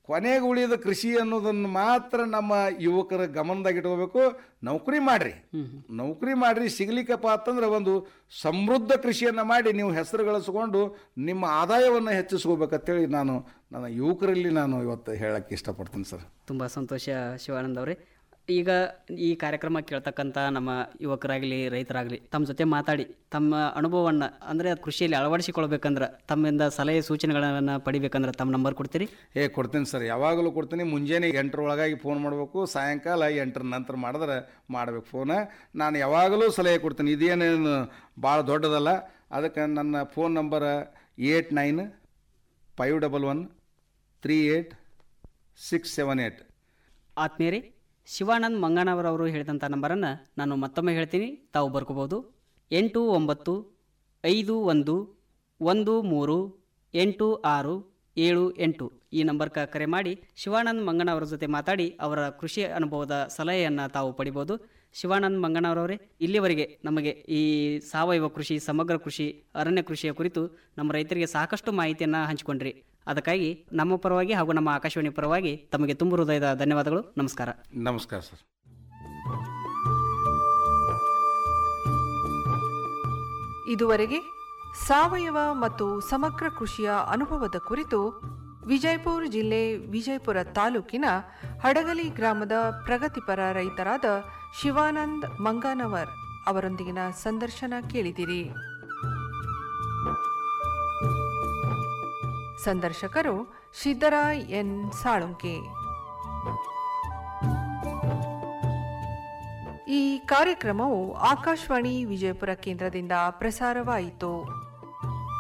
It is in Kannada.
ಕೊನೆಗೆ ಉಳಿದ ಕೃಷಿ ಅನ್ನೋದನ್ನು ಮಾತ್ರ ನಮ್ಮ ಯುವಕರ ಗಮನದಾಗ ಇಟ್ಕೋಬೇಕು ನೌಕರಿ ಮಾಡ್ರಿ ನೌಕರಿ ಮಾಡ್ರಿ ಸಿಗ್ಲಿಕ್ಕಪ್ಪ ಅಂತಂದ್ರೆ ಒಂದು ಸಮೃದ್ಧ ಕೃಷಿಯನ್ನು ಮಾಡಿ ನೀವು ಹೆಸರು ಗಳಿಸ್ಕೊಂಡು ನಿಮ್ಮ ಆದಾಯವನ್ನು ಹೆಚ್ಚಿಸ್ಕೋಬೇಕಂತೇಳಿ ನಾನು ನನ್ನ ಯುವಕರಲ್ಲಿ ನಾನು ಇವತ್ತು ಹೇಳಕ್ಕೆ ಇಷ್ಟಪಡ್ತೀನಿ ಸರ್ ತುಂಬ ಸಂತೋಷ ಶಿವಾನಂದ್ ಅವರೇ ಈಗ ಈ ಕಾರ್ಯಕ್ರಮ ಕೇಳ್ತಕ್ಕಂಥ ನಮ್ಮ ಯುವಕರಾಗಲಿ ರೈತರಾಗಲಿ ತಮ್ಮ ಜೊತೆ ಮಾತಾಡಿ ತಮ್ಮ ಅನುಭವವನ್ನು ಅಂದರೆ ಕೃಷಿಯಲ್ಲಿ ಅಳವಡಿಸಿಕೊಳ್ಬೇಕಂದ್ರೆ ತಮ್ಮಿಂದ ಸಲಹೆ ಸೂಚನೆಗಳನ್ನು ಪಡಿಬೇಕಂದ್ರೆ ತಮ್ಮ ನಂಬರ್ ಕೊಡ್ತೀರಿ ಏ ಕೊಡ್ತೀನಿ ಸರ್ ಯಾವಾಗಲೂ ಕೊಡ್ತೀನಿ ಮುಂಜಾನೆ ಎಂಟರ ಒಳಗಾಗಿ ಫೋನ್ ಮಾಡಬೇಕು ಸಾಯಂಕಾಲ ಎಂಟರ ನಂತರ ಮಾಡಿದ್ರೆ ಮಾಡ್ಬೇಕು ಫೋನ ನಾನು ಯಾವಾಗಲೂ ಸಲಹೆ ಕೊಡ್ತೀನಿ ಇದೇನೇನು ಭಾಳ ದೊಡ್ಡದಲ್ಲ ಅದಕ್ಕೆ ನನ್ನ phone number eight nine five double one three eight six seven eight ಆತ್ಮೀಯರೇ ಶಿವಾನಂದ್ ಮಂಗನವರವರು ಹೇಳಿದಂಥ ನಂಬರನ್ನು ನಾನು ಮತ್ತೊಮ್ಮೆ ಹೇಳ್ತೀನಿ ತಾವು ಬರ್ಕೋಬೋದು ಎಂಟು ಒಂಬತ್ತು ಐದು ಒಂದು ಒಂದು ಮೂರು ಎಂಟು ಆರು ಏಳು ಎಂಟು ಈ ನಂಬರ್ಗೆ ಕರೆ ಮಾಡಿ ಶಿವಾನಂದ್ ಮಂಗನವರ ಜೊತೆ ಮಾತಾಡಿ ಅವರ ಕೃಷಿ ಅನುಭವದ ಸಲಹೆಯನ್ನು ತಾವು ಪಡಿಬೋದು ಶಿವಾನಂದ್ ಮಂಗನವರವರೇ ಇಲ್ಲಿವರೆಗೆ ನಮಗೆ ಈ ಸಾವಯವ ಕೃಷಿ ಸಮಗ್ರ ಕೃಷಿ ಅರಣ್ಯ ಕೃಷಿಯ ಕುರಿತು ನಮ್ಮ ರೈತರಿಗೆ ಸಾಕಷ್ಟು ಮಾಹಿತಿಯನ್ನು ಹಂಚಿಕೊಂಡ್ರಿ ಅದಕ್ಕಾಗಿ ನಮ್ಮ ಪರವಾಗಿ ಹಾಗೂ ನಮ್ಮ ಆಕಾಶವಾಣಿ ಪರವಾಗಿ ತಮಗೆ ತುಂಬ ಹೃದಯದ ಧನ್ಯವಾದಗಳು ನಮಸ್ಕಾರ ನಮಸ್ಕಾರ ಸರ್ ಇದುವರೆಗೆ ಸಾವಯವ ಮತ್ತು ಸಮಗ್ರ ಕೃಷಿಯ ಅನುಭವದ ಕುರಿತು ವಿಜಯಪುರ ಜಿಲ್ಲೆ ವಿಜಯಪುರ ತಾಲೂಕಿನ ಹಡಗಲಿ ಗ್ರಾಮದ ಪ್ರಗತಿಪರ ರೈತರಾದ ಶಿವಾನಂದ್ ಮಂಗಾನವರ್ ಅವರೊಂದಿಗಿನ ಸಂದರ್ಶನ ಕೇಳಿದಿರಿ ಸಂದರ್ಶಕರು ಸಿದ್ದರಾಯ್ ಎನ್ ಸಾಳುಂಕೆ ಈ ಕಾರ್ಯಕ್ರಮವು ಆಕಾಶವಾಣಿ ವಿಜಯಪುರ ಕೇಂದ್ರದಿಂದ ಪ್ರಸಾರವಾಯಿತು